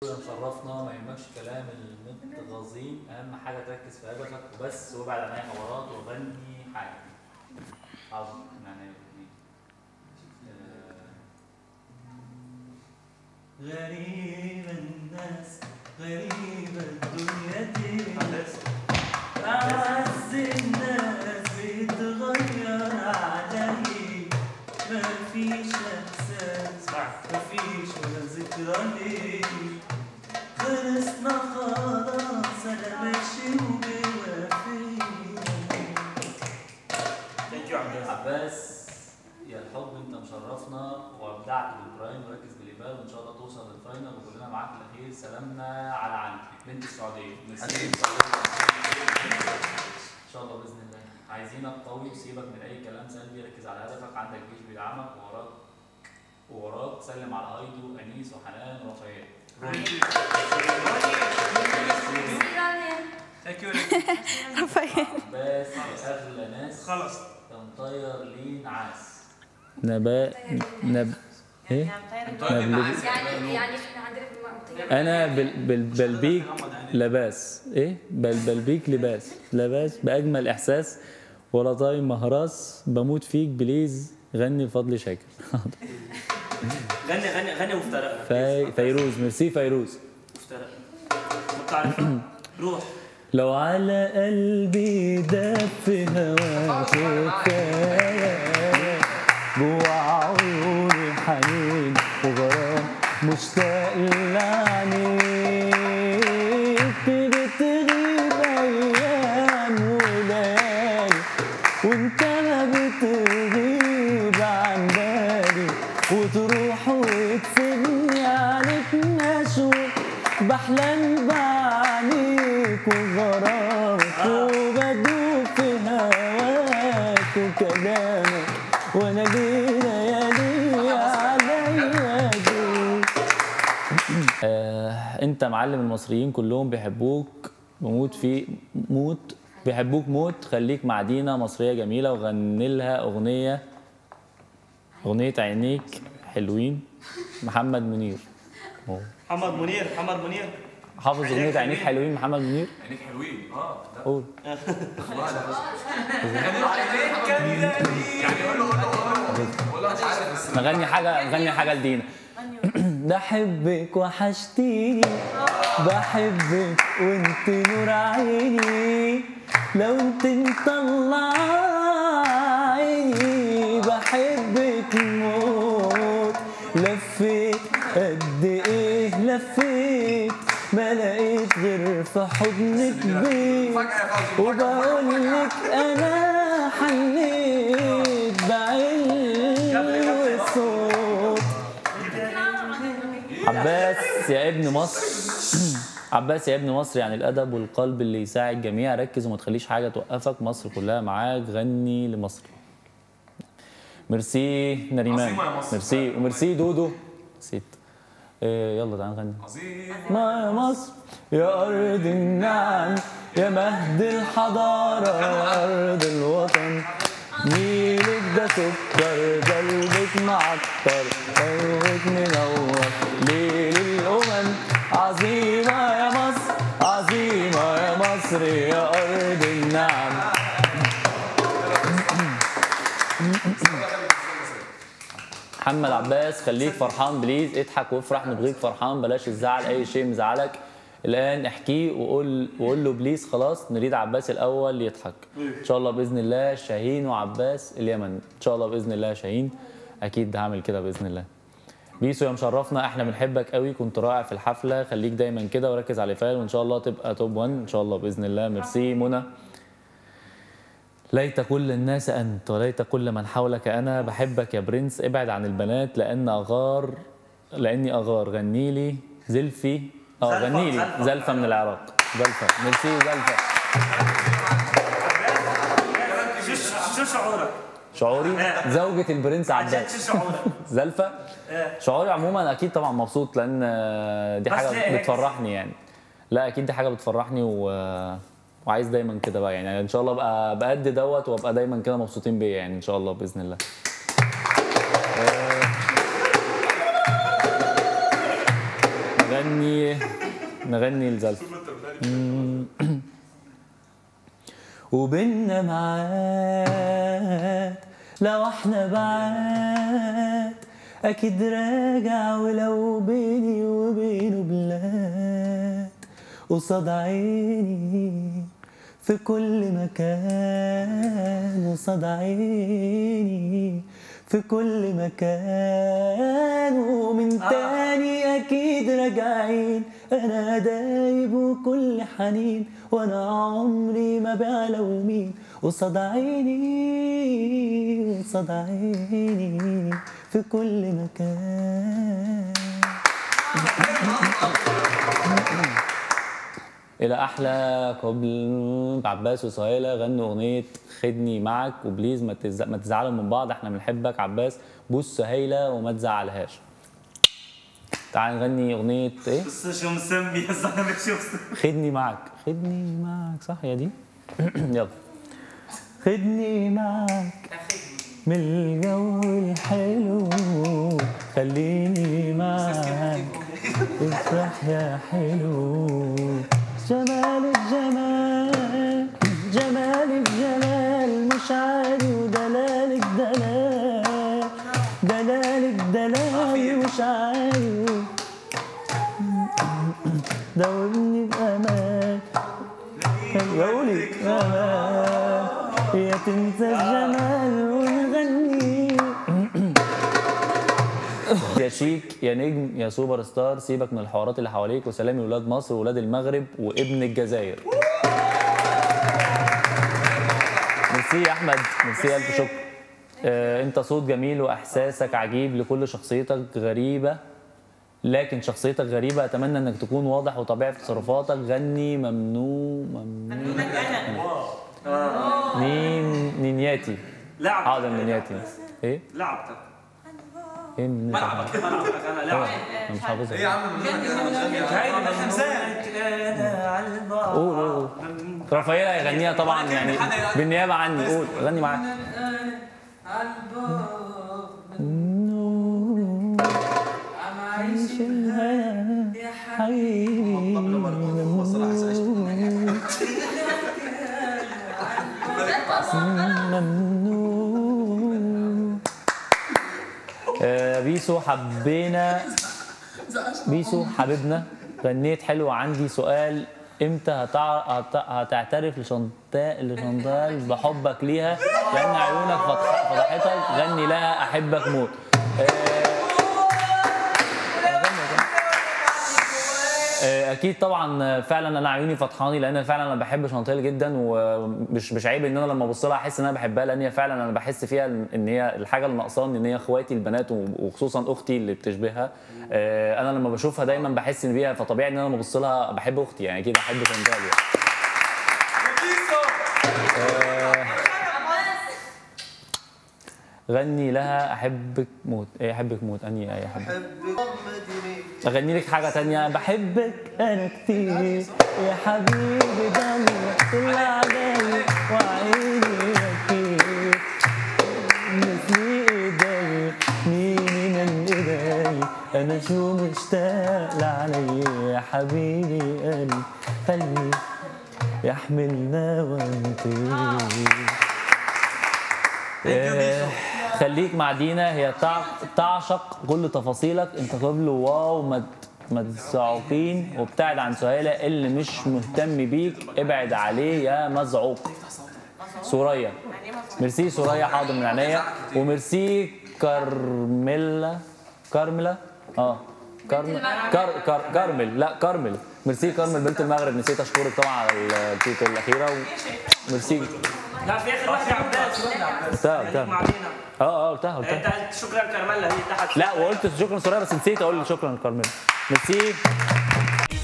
شرفنا ما يهمكش كلام المتغاظين اهم حاجه تركز في هدفك وبس وابعد عن اي حوارات وغني حاجه حاضر يعني غريب الناس غريب الدنيا دي أعز الناس بيتغير علي مفيش إحساس مفيش ولا ذكرى ليه خلصنا خلاص أنا ماشي وبوافي ثانك يو عباس عباس يا الحب انت مشرفنا وابدعت بالبرايم وركز بالايبال وان شاء الله توصل للفاينل وكلنا معاك الاخير سلامنا على عنك بنت السعوديه ميرسي. ان شاء الله باذن الله عايزينك قوي وسيبك من اي كلام سلبي ركز على هدفك عندك جيش بيدعمك ووراك ووراك سلم على هايدي وانيس وحنان ورفايات ثانك يو عباس يا اغلى ناس خلص تنطير لي نعاس نبا نب ايه نبل- يعني يعني احنا عندنا بالمنطقة انا بال... بال... بلبيك لباس ايه بل بلبيك لباس لباس باجمل احساس ولا طايم مهراس بموت فيك بليز غني لفضل شاكر غني غني غني وافترقنا في... فيروز ميرسي فيروز وافترقنا ما بتعرفها روح لو على قلبي دف هواك كفاية جوا عيوني حنين وغرام مشتاق لعنيك تيجي تغيب أيام وليالي وانت ما بتغيب عن بالي وتروح وتسيبني عليك مشغول بحلم بعينيك وغرامك وبدوب في هواك وكلامك وانا ليالي عليا دي آه، انت معلم المصريين كلهم بيحبوك بموت في موت بيحبوك موت خليك مع دينا مصرية جميلة وغني لها أغنية أغنية عينيك حلوين محمد منير أهو. محمد منير محمد منير حافظ أغنية عينيك حلوين محمد منير عينيك حلوين اه لا قول يعني قول له قول له قول له قول له مش عارف بس نغني حاجة نغني حاجة لدينا بحبك وحشتيني بحبك وانت نور عيني لو انت مطلع عيني بحبك موت لفيت قد ايه لفيت ما لقيت غير في حضنك بيت وبقول لك انا حنيت بعيني وصوت عباس يا ابن مصر عباس يا ابن مصر يعني الادب والقلب اللي يساعد الجميع ركز وما تخليش حاجه توقفك مصر كلها معاك غني لمصر ميرسي نريمان عظيمة يا مصر. ميرسي وميرسي دودو نسيت إيه يلا تعالى نغني عظيم ما يا مصر يا أرض النعم يا مهد الحضارة أرض الوطن نيلك ده سكر قلبك معطر قلبك منور ليل الأمم عظيمة يا مصر عظيمة يا مصر يا أرض النعم محمد عباس خليك فرحان بليز اضحك وافرح نبغيك فرحان بلاش الزعل اي شيء مزعلك الان احكيه وقول وقول له بليز خلاص نريد عباس الاول يضحك ان شاء الله باذن الله شاهين وعباس اليمن ان شاء الله باذن الله يا شاهين اكيد هعمل كده باذن الله بيسو يا مشرفنا احنا بنحبك قوي كنت رائع في الحفله خليك دايما كده وركز على الفال وان شاء الله تبقى توب 1 ان شاء الله باذن الله ميرسي منى ليت كل الناس أنت وليت كل من حولك أنا بحبك يا برنس ابعد عن البنات لأن أغار لأني أغار غني لي زلفي اه زلفة، غني لي زلفة. زلفة من العراق زلفة ميرسي زلفة شو شو شعورك؟ شعوري زوجة البرنس عن جد عباس شو شعورك؟ زلفة إيه. شعوري عموما أكيد طبعا مبسوط لأن دي بس ليه حاجة هيك؟ بتفرحني يعني لا أكيد دي حاجة بتفرحني و... وعايز دايما كده بقى يعني ان شاء الله ابقى بأدي دوت وابقى دايما كده مبسوطين بيا يعني ان شاء الله باذن الله نغني نغني لزلفة وبيننا معاد لو احنا بعاد اكيد راجع ولو بيني وبينه بلاد قصاد عيني في كل مكان قصاد عيني في كل مكان ومن تاني اكيد راجعين انا دايب وكل حنين وانا عمري ما بعلى مين قصاد عيني قصاد عيني في كل مكان الى احلى قبل عباس وسهيله غنوا اغنيه خدني معك وبليز ما تز... ما تزعلوا من بعض احنا بنحبك عباس بوس سهيله وما تزعلهاش تعال نغني اغنيه ايه بص شو مسمي يا زلمه شوف خدني معك خدني معك صح يا دي يلا خدني معك من الجو الحلو خليني معك افرح يا حلو جمال الجمال جمال الجمال مش عادي ودلالك دلال دلالك دلال مش عادي داومني بأمان داولك أمان يا تنسى الجمال ونغني يا شيك يا نجم يا سوبر ستار سيبك من الحوارات اللي حواليك وسلامي ولاد مصر وولاد المغرب وابن الجزائر ميرسي يا احمد ميرسي الف شكر آه، انت صوت جميل واحساسك عجيب لكل شخصيتك غريبه لكن شخصيتك غريبه اتمنى انك تكون واضح وطبيعي في تصرفاتك غني ممنوع ممنوع نين نينياتي لعب حاضر نينياتي ايه لعبتك ايه نينياتي؟ ملعبك انا لعب انا مش حافظها ايه يا عم هاي من حمزان انا على البحر قول قول قول رافائيل هيغنيها طبعا يعني بالنيابه عني قول غني معاك ممنوع آه، بيسو حبينا بيسو حبيبنا غنيت حلو عندي سؤال امتى هتع... هت... هتعترف لشنطاء لشنطال بحبك ليها لان عيونك فتح... فتحتك غني لها احبك موت آه، آه، اكيد طبعا فعلا انا عيوني فطحاني لان فعلا انا بحب شانتيل جدا ومش مش عيب ان انا لما ابص لها احس ان انا بحبها لان هي فعلا انا بحس فيها ان هي الحاجه اللي ناقصاني ان هي اخواتي البنات وخصوصا اختي اللي بتشبهها آه، انا لما بشوفها دايما بحس ان بيها فطبيعي ان انا لما ابص لها بحب اختي يعني اكيد احب شانتيل يعني. آه، غني لها احبك موت ايه احبك موت اني ايه احبك اغني لك حاجه تانية بحبك انا كتير يا حبيبي ضلك كل عداي وعيني اكيد مثلي ايدي ميني من ايدي انا شو مشتاق لعلي يا حبيبي قلبي خلي يحملنا ونطير آه، خليك مع دينا هي تع- تعشق كل تفاصيلك انت قبل واو ما ت- ما تزعقين وابتعد عن سهيلة اللي مش مهتم بيك ابعد عليه يا مزعوق سوريا ميرسي سوريا حاضر من عينيا وميرسي كارميلا كارميلا اه كارمل كار كار كارمل لا كارمل ميرسي كارمل بنت المغرب نسيت اشكرك طبعا على التويته الاخيره وميرسي لا في اخر واحده عباس قلتها قلتها مع دينا اه اه قلتها قلتها انت قلت شكرا كرمله هي تحت لا وقلت شكرا سوريا بس نسيت اقول شكرا كارميلا ميرسي